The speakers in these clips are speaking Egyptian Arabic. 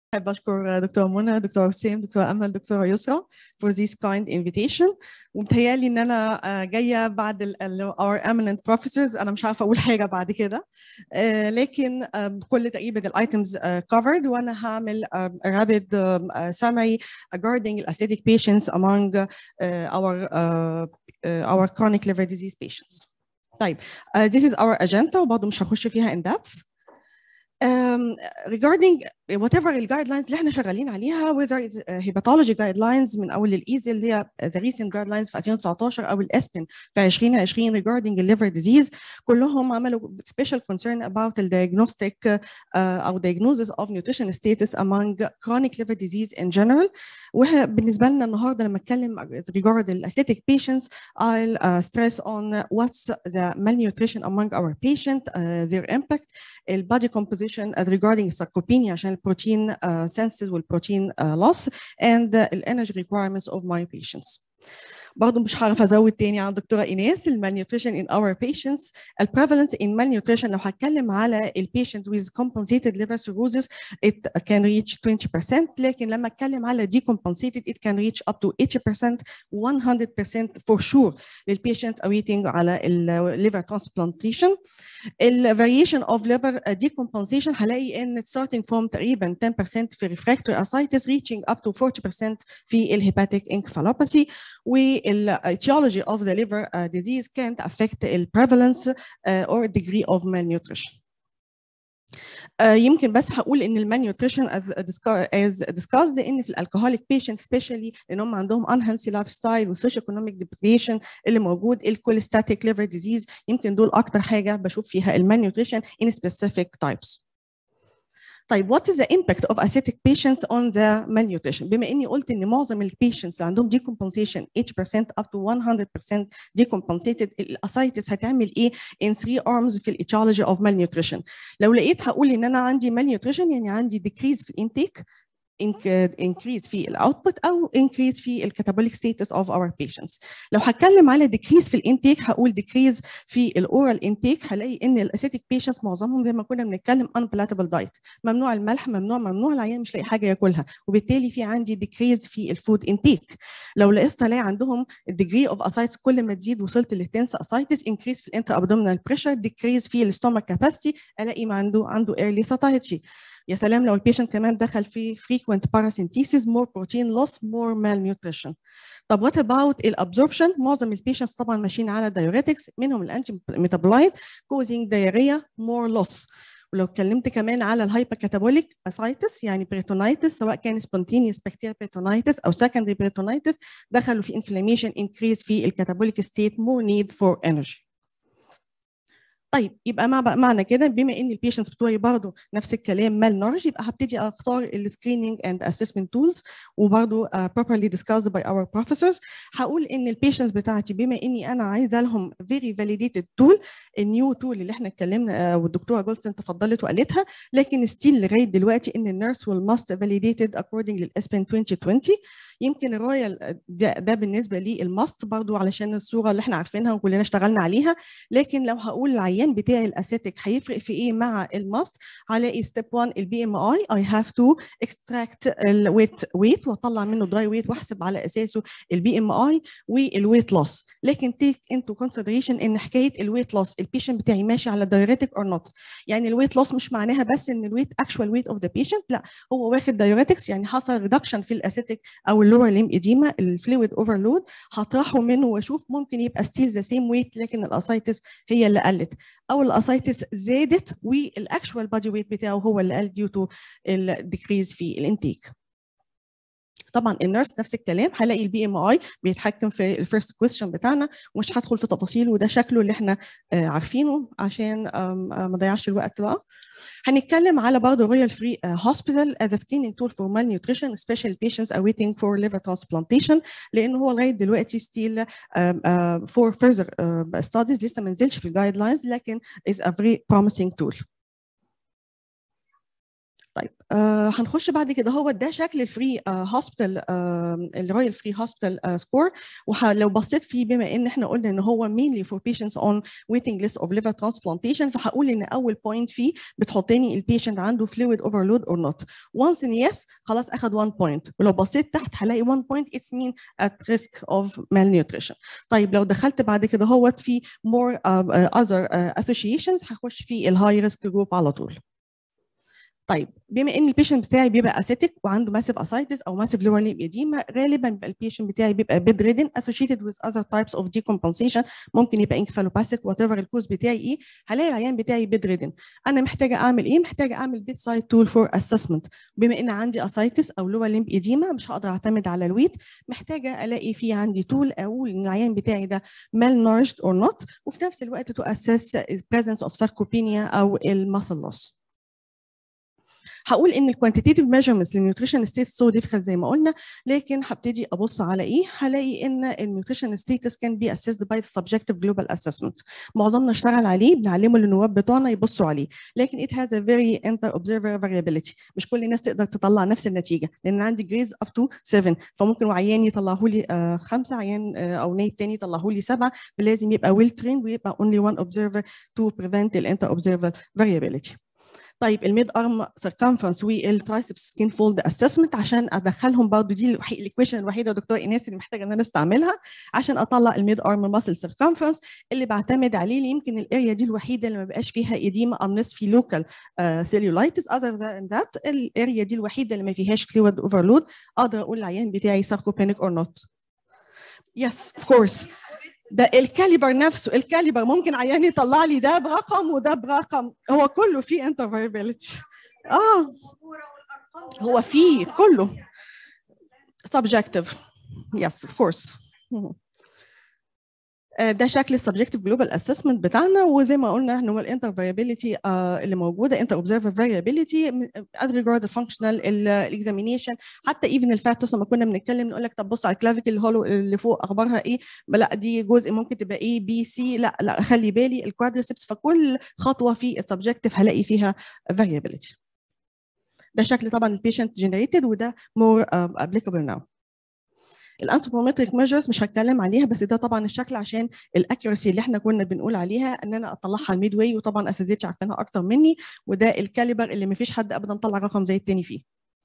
أحب أشكر دكتور منى دكتور حسين دكتور أمل دكتورة يسرا for this kind invitation ومتهيألي إن أنا جاية بعد ال ال our eminent professors أنا مش عارفة أقول حاجة بعد كده لكن كل تقريبا الايتمز covered وأنا هعمل rapid summary regarding aesthetic patients among our our chronic liver disease patients. طيب uh, this is our agenda وبرضه مش هخش فيها in depth. Um, regarding whatever الجايد لاينز اللي احنا شغالين عليها whether it's hepatology guidelines من اول الايزي اللي هي the recent guidelines في 2019 او الاسبن في 2020 regarding liver disease كلهم عملوا special concern about the diagnostic uh, او diagnosis of nutrition status among chronic liver disease in general وبالنسبه لنا النهارده لما اتكلم regarding aesthetic patients I'll uh, stress on what's the malnutrition among our patient uh, their impact the body composition as regarding sarcopenia عشان البروتين uh, senses والبروتين uh, loss and uh, the energy requirements of my patients. برضه مش هعرف ازود تاني على الدكتوره ايناس المالنيوتريشن in our patients البريفالنس in malnutrition لو هتكلم على البيشنت with compensated liver cirrhosis it can reach 20% لكن لما اتكلم على decompensated it can reach up to 80% 100% for sure للبيشنت awaiting على الليفر transplantation ال variation of liver decompensation هلاقي ان starting from تقريبا 10% في refractory ascites reaching up to 40% في الهيباتيك encephalopathy و etiology of the liver uh, disease can't affect the prevalence uh, or degree of malnutrition. Uh, يمكن بس هقول ان المالنيوتريشن as, as discussed ان في الالكوهوليك بيشنت سبيشالي لان هم عندهم unhealthy لايف ستايل وسوشيو ايكونوميك deprivation اللي موجود الكوليستاتيك ليفر ديزيز يمكن دول اكتر حاجه بشوف فيها المالنيوتريشن in specific types. طيب what is the impact of aesthetic patients on the malnutrition بما اني قلت ان معظم البيشنتس اللي عندهم decompensation 80% up to 100% decompensated الاسايتس هتعمل ايه in three arms في الاتيولوجي of malnutrition لو لقيت هقول ان انا عندي malnutrition يعني عندي decrease في الانتيك increase في الاوتبوت او increase في الكاتابوليك ستاتس اوف اور patients لو هتكلم على decrease في الانتيك هقول decrease في الاورال انتيك هلاقي ان الاسيتيك patients معظمهم زي ما كنا بنتكلم unpalatable diet ممنوع الملح ممنوع ممنوع العيان مش لاقي حاجه ياكلها وبالتالي في عندي decrease في الفود انتيك لو لقيت الاقي عندهم degree of ascites كل ما تزيد وصلت للتنس ascites increase في الانتر abdominal pressure decrease في الستومك كاباسيتي الاقي ما عنده عنده early satiety يا سلام لو البيشنت كمان دخل في frequent paracentesis more protein loss more malnutrition طب what about الابزوربشن معظم البيشنتس طبعا ماشيين على diuretics منهم الانتي ميتابولايت causing diarrhea more loss ولو اتكلمت كمان على الهايبر كاتابوليك اسايتس يعني بريتونايتس سواء كان سبونتينيوس بكتيريا بريتونايتس او سكندري بريتونايتس دخلوا في انفلاميشن انكريز في الكاتابوليك ستيت مور نيد فور انرجي طيب يبقى مع معنى كده بما ان البيشنتس بتوعي برضه نفس الكلام مال نورج يبقى هبتدي اختار السكريننج اند اسسمنت تولز وبرضه uh, properly discussed by our professors هقول ان البيشنتس بتاعتي بما اني انا عايزه لهم very validated tool النيو تول اللي احنا اتكلمنا uh, والدكتوره جولستن تفضلت وقالتها لكن ستيل لغايه دلوقتي ان النيرس والماست validated according للاسبن 2020 يمكن الرويال ده, ده بالنسبه لي الماست برضه علشان الصوره اللي احنا عارفينها وكلنا اشتغلنا عليها لكن لو هقول العيان العيان بتاعي الاسيتيك هيفرق في ايه مع الماست هلاقي ستيب 1 البي ام اي اي هاف تو اكستراكت الويت ويت واطلع منه دراي ويت واحسب على اساسه البي ام اي والويت لوس لكن تيك انتو كونسيدريشن ان حكايه الويت لوس البيشنت بتاعي ماشي على دايوريتك اور نوت يعني الويت لوس مش معناها بس ان الويت اكشوال ويت اوف ذا بيشنت لا هو واخد دايوريتكس يعني حصل ريدكشن في الاسيتيك او اللور ليم اديما الفلويد اوفرلود هطرحه منه واشوف ممكن يبقى ستيل ذا سيم ويت لكن الاسايتس هي اللي قلت او الاسايتس زادت والاكشوال بادي ويت بتاعه هو اللي قل ديو تو الديكريز في الانتيك طبعا النيرس نفس الكلام هلاقي البي ام اي بيتحكم في الفيرست كويستشن بتاعنا ومش هدخل في تفاصيل وده شكله اللي احنا عارفينه عشان ما اضيعش الوقت بقى هنتكلم على برضه رويال فري هوسبيتال as a screening tool for malnutrition especially patients awaiting for liver transplantation لان هو لغايه دلوقتي ستيل for further uh, studies لسه ما نزلش في الجايد لاينز لكن is a very promising tool طيب آه هنخش بعد كده هو ده شكل الفري هوسبيتال الرويال فري هوسبيتال سكور ولو بصيت فيه بما ان احنا قلنا ان هو mainly for patients on waiting list of liver transplantation فهقول ان اول بوينت فيه بتحطني البيشنت عنده fluid overload or not once in yes خلاص اخد 1 بوينت ولو بصيت تحت هلاقي 1 بوينت it's mean at risk of malnutrition طيب لو دخلت بعد كده هو في more uh, other uh, associations هخش في الهاي ريسك جروب على طول طيب بما ان البيشنت بتاعي بيبقى اسيتيك وعنده ماسيف اسايتس او ماسيف لور ليب اديما غالبا بيبقى البيشنت بتاعي بيبقى بيد ريدن associated with other types of decompensation ممكن يبقى انكفالوباثيك وات ايفر الكوز بتاعي ايه هلاقي العيان بتاعي بيد ريدن انا محتاجه اعمل ايه محتاجه اعمل بيت سايد تول فور اسسمنت بما ان عندي اسايتس او لور ليمب اديما مش هقدر اعتمد على الويت محتاجه الاقي في عندي تول اقول ان العيان بتاعي ده malnourished or not وفي نفس الوقت تو اسس presence of sarcopenia او المسل loss هقول ان الكوانتيتيف ميجرمنتس للنيوتريشن ستيتس سو ديفيكالت زي ما قلنا لكن هبتدي ابص على ايه هلاقي ان النيوتريشن ستيتس كان بي اسيسد باي سبجكتيف جلوبال اسسمنت معظمنا اشتغل عليه بنعلمه للنواب بتوعنا يبصوا عليه لكن it has a very inter observer variability مش كل الناس تقدر تطلع نفس النتيجه لان عندي جريدز اب تو 7 فممكن عيان يطلعه لي آه خمسه عيان آه او نايب تاني يطلعه لي سبعه فلازم يبقى ويل ترين ويبقى only one observer to prevent الانتر observer variability طيب الميد ارم سيركمفرنس والترايسبس سكين فولد اسسمنت عشان ادخلهم برضه دي الايكويشن الوحيده يا دكتور ايناس اللي محتاجه ان انا استعملها عشان اطلع الميد ارم ماسل سيركمفرنس اللي بعتمد عليه اللي يمكن الاريا دي الوحيده اللي ما بقاش فيها ايديما unless في لوكال سيلولايتس اذر ذان ذات الاريا دي الوحيده اللي ما فيهاش فلويد اوفرلود اقدر اقول العيان بتاعي ساركوبينيك اور نوت يس اوف كورس ده الكاليبر نفسه الكاليبر ممكن عيان يطلع لي ده برقم وده برقم هو كله فيه انترفيربيليتي اه هو فيه كله subjective yes of course ده شكل السبجكتيف جلوبال اسسمنت بتاعنا وزي ما قلنا ان هو الانتر فاريبيليتي اللي موجوده انتر اوبزرفر فاريبيليتي از ريجارد الفانكشنال الاكزامينيشن حتى ايفن الفاتوس لما كنا بنتكلم نقول لك طب بص على الكلافيكل الهولو اللي فوق اخبارها ايه لا دي جزء ممكن تبقى ايه بي سي لا لا خلي بالي الكوادريسبس فكل خطوه في السبجكتيف هلاقي فيها فاريبيليتي ده شكل طبعا البيشنت جنريتد وده مور ابليكابل ناو الانثروبومتريك ميجرز مش هتكلم عليها بس ده طبعا الشكل عشان الاكيورسي اللي احنا كنا بنقول عليها ان انا اطلعها الميد واي وطبعا اساتذتي عارفينها اكتر مني وده الكاليبر اللي ما فيش حد ابدا طلع رقم زي التاني فيه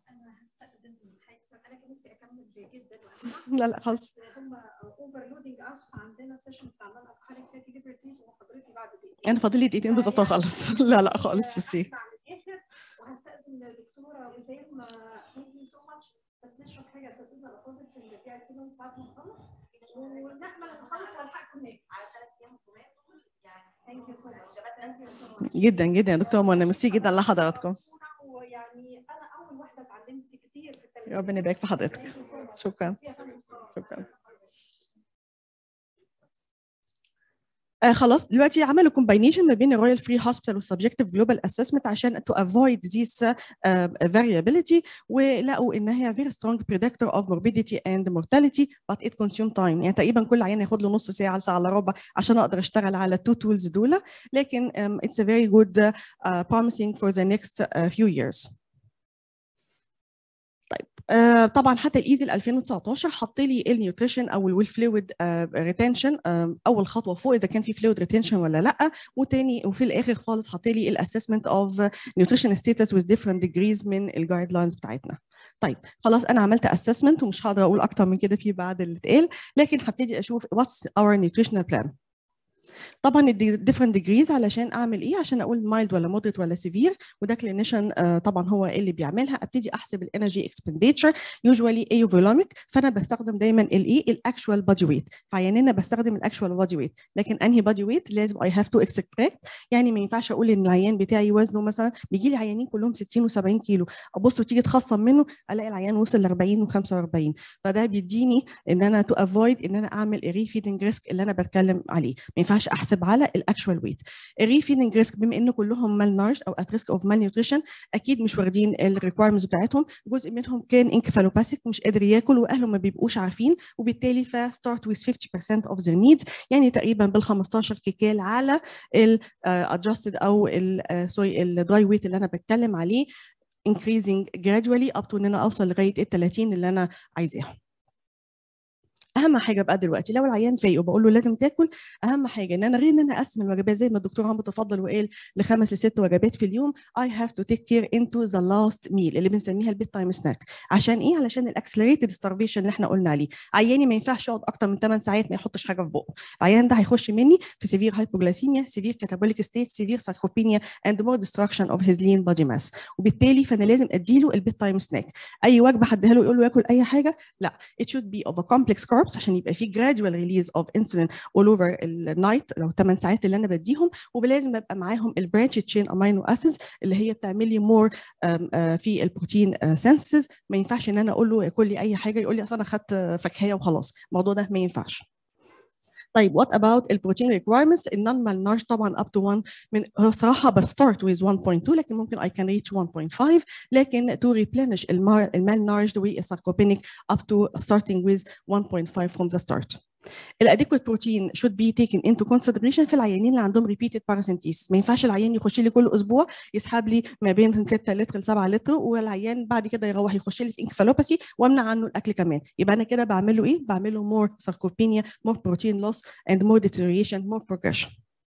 لا لا خالص اوفرلودنج اسف عندنا سيشن بتاعنا الكحوليك فاتي ليفر ديزيز وحضرتك بعد دقيقتين انا فاضل لي دقيقتين بالظبط خالص لا لا خالص في السي وهستاذن الدكتوره وسام ثانك يو سو ماتش بس نشرب حاجه اساتذتنا الافاضل في الرجال كده بعد ما نخلص ونحمل نخلص والحقكم هناك على ثلاث ايام يعني ثانك يو سو ماتش جدا جدا يا دكتور منى ميرسي جدا لحضراتكم ويعني انا اول واحده اتعلمت كتير في التلفزيون ربنا يبارك في حضرتك شكرا شكرا آه خلاص دلوقتي عملوا كومباينيشن ما بين الرويال فري هوسبيتال والسبجكتيف جلوبال اسسمنت عشان تو افويد ذيس فاريابيليتي ولقوا ان هي فيري سترونج بريدكتور اوف موربيديتي اند مورتاليتي بات ات كونسيوم تايم يعني تقريبا كل عيان ياخد له نص ساعه لساعه الا ربع عشان اقدر اشتغل على التو تولز دول لكن اتس ا فيري جود promising for the next uh, few years طيب آه طبعا حتى الايزي 2019 حط لي النيوتريشن او الويل فلويد ريتنشن آه اول خطوه فوق اذا كان في فلويد ريتنشن ولا لا وتاني وفي الاخر خالص حط لي الاسسمنت اوف نيوتريشن ستاتس with different degrees من الجايد لاينز بتاعتنا طيب خلاص انا عملت اسسمنت ومش هقدر اقول اكتر من كده في بعد اللي اتقال لكن هبتدي اشوف واتس اور نيوتريشنال بلان طبعا الديفرنت ديجريز علشان اعمل ايه عشان اقول مايلد ولا مودريت ولا سيفير وده كلينيشن آه طبعا هو اللي بيعملها ابتدي احسب الانرجي اكسبنديتشر يوجوالي ايوفولوميك فانا بستخدم دايما الايه الاكشوال بادي ويت فعياننا بستخدم الاكشوال بادي ويت لكن انهي بادي ويت لازم اي هاف تو اكسبكت يعني ما ينفعش اقول ان العيان بتاعي وزنه مثلا بيجي لي عيانين كلهم 60 و70 كيلو ابص وتيجي تخصم منه الاقي العيان وصل ل 40 و45 فده بيديني ان انا تو افويد ان انا اعمل الريفيدنج ريسك اللي انا بتكلم عليه ما ينفعش احسب على الاكشوال ويت الريفيدنج ريسك بما ان كلهم مال نارش او ات ريسك اوف مال نيوتريشن اكيد مش واخدين الريكويرمنتس بتاعتهم جزء منهم كان انكفالوباثيك مش قادر ياكل واهله ما بيبقوش عارفين وبالتالي فستارت ويز 50% اوف their نيدز يعني تقريبا بال 15 كيكال على الادجستد او سوري الدراي ويت اللي انا بتكلم عليه increasing gradually up to ان انا اوصل لغايه ال 30 اللي انا عايزاها اهم حاجه بقى دلوقتي لو العيان فايق وبقول له لازم تاكل اهم حاجه ان انا غير ان انا اقسم الوجبات زي ما الدكتور عمرو تفضل وقال لخمس لست وجبات في اليوم I have to take care into the last meal اللي بنسميها البيت تايم سناك عشان ايه علشان الاكسلريتد ستارفيشن اللي احنا قلنا عليه عياني ما ينفعش يقعد اكتر من 8 ساعات ما يحطش حاجه في بقه العيان ده هيخش مني في سيفير هايبوغلاسيميا سيفير كاتابوليك ستيت سيفير ساركوبينيا اند مور ديستراكشن اوف هيز لين بادي ماس وبالتالي فانا لازم اديله البيت تايم سناك اي وجبه هديها له يقول له ياكل اي حاجه لا it should be of a complex carbs عشان يبقى في gradual release of insulin all over النايت لو 8 ساعات اللي انا بديهم ولازم ابقى معاهم البرانش تشين امينو اسيدز اللي هي بتعمل لي مور في البروتين سينسز ما ينفعش ان انا اقول له ياكل لي اي حاجه يقول لي اصل انا خدت فاكهيه وخلاص الموضوع ده ما ينفعش طيب what about البروتين requirements النون مالنارش طبعا up to 1 من هو صراحه بستارت with 1.2 لكن ممكن I can reach 1.5 لكن to replenish المالنارش والساركوبينيك up to starting with 1.5 from the start الاديكوت بروتين should be taken into consideration في العيانين اللي عندهم repeated paracentesis ما ينفعش العيان يخش لي كل اسبوع يسحب لي ما بين 6 لتر ل 7 لتر والعيان بعد كده يروح يخش لي في انكفالوباثي وامنع عنه الاكل كمان يبقى انا كده بعمل له ايه بعمل له more sarcopenia more protein loss and more deterioration more progression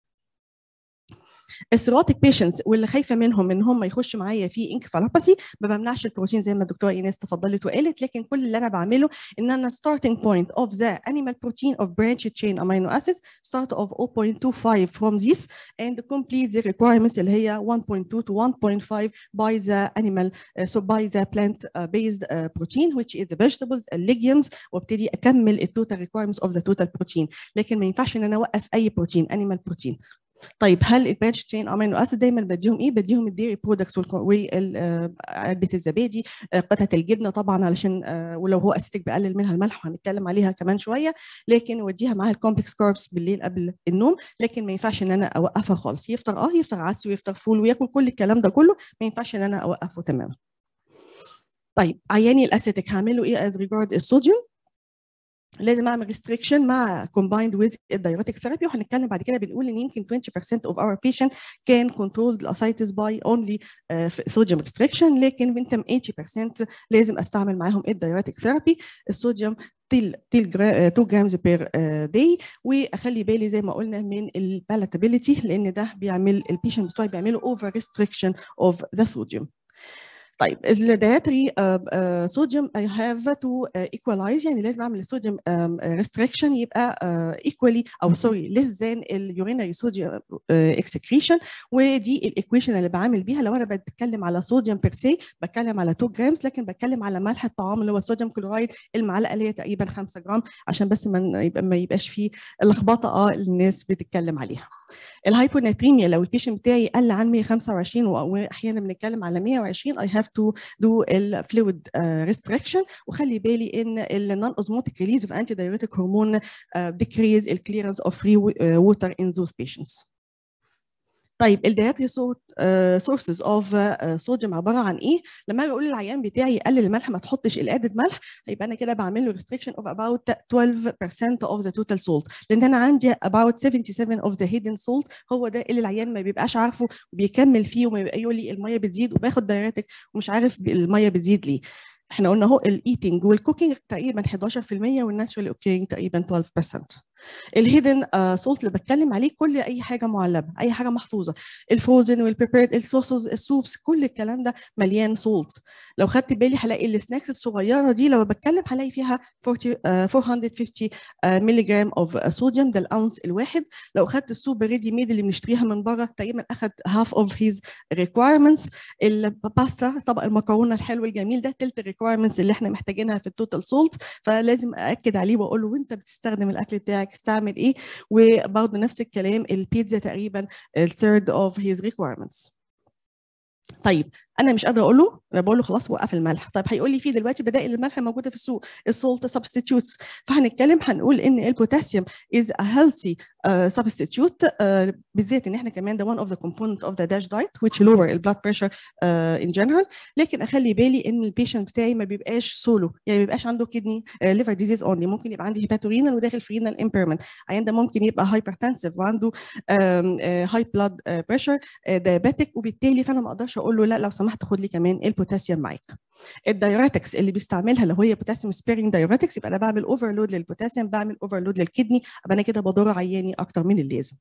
السيروتيك بيشنتس واللي خايفه منهم ان هم يخشوا معايا في انكفالوباثي ما بمنعش البروتين زي ما الدكتوره ايناس تفضلت وقالت لكن كل اللي انا بعمله ان انا starting point of the animal protein of branched chain amino acids start of 0.25 from this and complete the requirements اللي هي 1.2 to 1.5 by the animal uh, so by the plant uh, based uh, protein which is the vegetables legumes وابتدي اكمل التوتال requirements of the total protein لكن ما ينفعش ان انا اوقف اي بروتين animal protein طيب هل الباتش تشين امينو اسيد دايما بديهم ايه؟ بديهم الديري برودكتس وعلبه الزبادي قطعه الجبنه طبعا علشان ولو هو اسيتك بقلل منها الملح وهنتكلم عليها كمان شويه لكن وديها معاها الكومبلكس كاربس بالليل قبل النوم لكن ما ينفعش ان انا اوقفها خالص يفطر اه يفطر عدس ويفطر فول وياكل كل الكلام ده كله ما ينفعش ان انا اوقفه تماما. طيب عياني الاسيتك هعمله ايه از ريجارد الصوديوم؟ لازم اعمل ريستريكشن مع combined with الدايوريتك ثيرابي وهنتكلم بعد كده بنقول ان يمكن 20% of our patient can control the ascites by only uh, sodium restriction لكن بنتم 80% لازم استعمل معاهم الدايوريتك ثيرابي الصوديوم تيل تيل 2 جرامز بير داي واخلي بالي زي ما قلنا من البالاتابيلتي لان ده بيعمل البيشنت بتوعي بيعملوا اوفر ريستريكشن اوف ذا صوديوم طيب الدايتري صوديوم اي هاف تو ايكولايز يعني لازم اعمل الصوديوم ريستريكشن يبقى ايكوالي او سوري ليس ذان اليورينري صوديوم اكسكريشن ودي الايكويشن اللي بعمل بيها لو انا بتكلم على صوديوم بير سي بتكلم على 2 جرامز لكن بتكلم على ملح الطعام اللي هو الصوديوم كلورايد المعلقه اللي هي تقريبا 5 جرام عشان بس ما يبقى ما يبقاش فيه اللخبطه اه الناس بتتكلم عليها الهايبوناتريميا لو البيشنت بتاعي قل عن 125 واحيانا بنتكلم على 120 اي هاف to do الفلويد restriction وخلي بالي ان النون اوزموتيك ريليز اوف انتي دايوريتيك هرمون decrease الكليرنس اوف فري ووتر in those patients. طيب الدايتري سورسز اوف صوديوم عباره عن ايه؟ لما اجي اقول للعيان بتاعي يقلل الملح ما تحطش الادد ملح يبقى انا كده بعمل له ريستريكشن اوف about 12% of the total salt لان انا عندي about 77 of the hidden salt هو ده اللي العيان ما بيبقاش عارفه وبيكمل فيه وما بيبقى يقول لي الميه بتزيد وباخد دايرتك ومش عارف الميه بتزيد ليه. احنا قلنا اهو الايتنج والكوكينج تقريبا 11% والناتشورال اوكينج تقريبا 12%. الهيدن سولت اللي بتكلم عليه كل اي حاجه معلبه اي حاجه محفوظه الفروزن والبريبيرد الصوصز السوبس كل الكلام ده مليان سولت لو خدت بالي هلاقي السناكس الصغيره دي لو بتكلم هلاقي فيها 40 uh, 450 مللي جرام اوف صوديوم ده الاونس الواحد لو خدت السوب ريدي ميد اللي بنشتريها من بره تقريبا اخد هاف اوف هيز ريكوايرمنتس الباستا طبق المكرونه الحلو الجميل ده تلت الريكوايرمنتس اللي احنا محتاجينها في التوتال سولت فلازم اكد عليه واقول له وانت بتستخدم الاكل بتاعك استعمل ايه وبرضه نفس الكلام البيتزا تقريبا الثيرد اوف هيز ريكويرمنتس طيب انا مش قادره اقول له انا بقول له خلاص وقف الملح طيب هيقول لي في دلوقتي بدائل الملح موجوده في السوق السولت سبستيتيوتس فهنتكلم هنقول ان البوتاسيوم از ا هيلثي سبستيتيوت بالذات ان احنا كمان ده one of the component of the DASH diet which lower the blood pressure uh, in general لكن اخلي بالي ان البيشنت بتاعي ما بيبقاش سولو يعني ما بيبقاش عنده كدني ليفر ديزيز اونلي ممكن يبقى عندي هيباتورينال وداخل في رينال امبيرمنت عيان ده ممكن يبقى هايبرتنسيف وعنده هاي بلاد بريشر دايابيتك وبالتالي فانا ما اقدرش اقدرش اقول له لا لو سمحت خد لي كمان البوتاسيوم معاك الدايوريتكس اللي بيستعملها لو هي بوتاسيوم سبيرنج دايوريتكس يبقى انا بعمل اوفرلود للبوتاسيوم بعمل اوفرلود للكدني ابقى انا كده بضر عياني اكتر من اللازم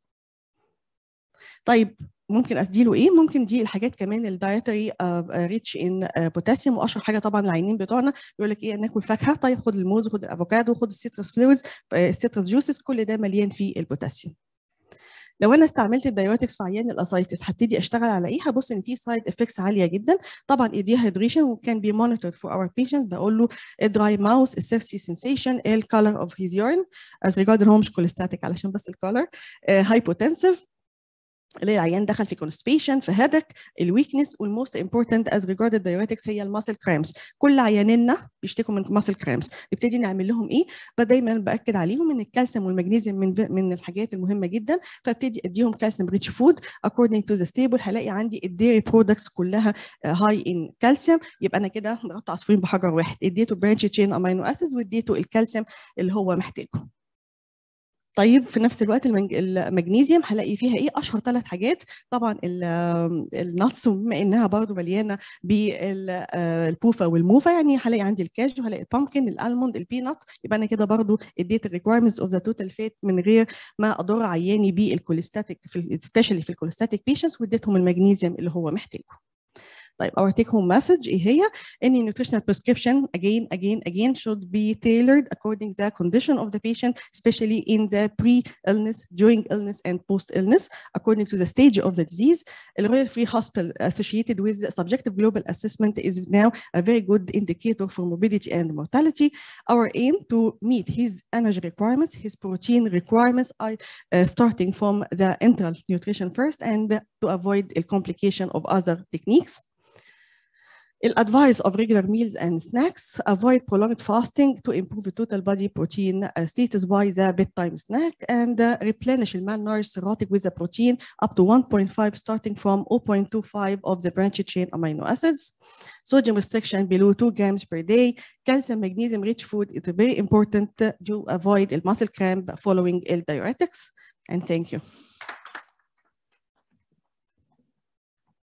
طيب ممكن اديله ايه ممكن دي الحاجات كمان الدايتري ريتش ان بوتاسيوم واشهر حاجه طبعا العينين بتوعنا بيقول لك ايه ناكل فاكهه طيب خد الموز خد الافوكادو خد السيترس فلويدز السيترس جوسز كل ده مليان فيه البوتاسيوم لو انا استعملت الدايوريتكس في عيان الاسايتس هبتدي اشتغل على ايه هبص ان في سايد افكتس عاليه جدا طبعا الدي هيدريشن وكان بي مونيتور فور اور بيشنت بقول له الدراي ماوس السيرسي سensation الكالر اوف هيز يورين از ريجارد ان هو مش كوليستاتيك علشان بس الكالر هايبوتنسيف اللي العيان دخل في كونستيبيشن في هيدك الويكنس والموست امبورتنت از ريجارد الدايوريتكس هي الماسل كرامز كل عيانينا بيشتكوا من ماسل كرامز نبتدي نعمل لهم ايه دايما باكد عليهم ان الكالسيوم والمغنيسيوم من من الحاجات المهمه جدا فابتدي اديهم كالسيوم ريتش فود according to the stable هلاقي عندي الديري برودكتس كلها هاي ان كالسيوم يبقى انا كده ضربت عصفورين بحجر واحد اديته برانش تشين امينو اسيدز واديته الكالسيوم اللي هو محتاجه طيب في نفس الوقت المغنيسيوم هلاقي فيها ايه اشهر ثلاث حاجات طبعا النتس بما انها برضو مليانه بالبوفا والموفا يعني هلاقي عندي الكاجو هلاقي البامكن الالموند البينات يبقى انا كده برضو اديت الريكويرمنتس اوف ذا توتال فات من غير ما اضر عياني بالكوليستاتيك في سبيشالي في الكوليستاتيك بيشنتس واديتهم المغنيسيوم اللي هو محتاجه طيب our take home message ايه هي any nutritional prescription again again again should be tailored according the condition of the patient especially in the pre-illness during illness and post-illness according to the stage of the disease the Royal Free Hospital associated with subjective global assessment is now a very good indicator for morbidity and mortality our aim to meet his energy requirements his protein requirements are uh, starting from the enteral nutrition first and to avoid the complication of other techniques advice of regular meals and snacks, avoid prolonged fasting to improve the total body protein uh, status by the bedtime snack, and uh, replenish the malnourished cirrhotic with the protein up to 1.5 starting from 0.25 of the branched chain amino acids. Sodium restriction below 2 grams per day. Calcium, magnesium rich food is very important to avoid muscle cramp following diuretics. And thank you.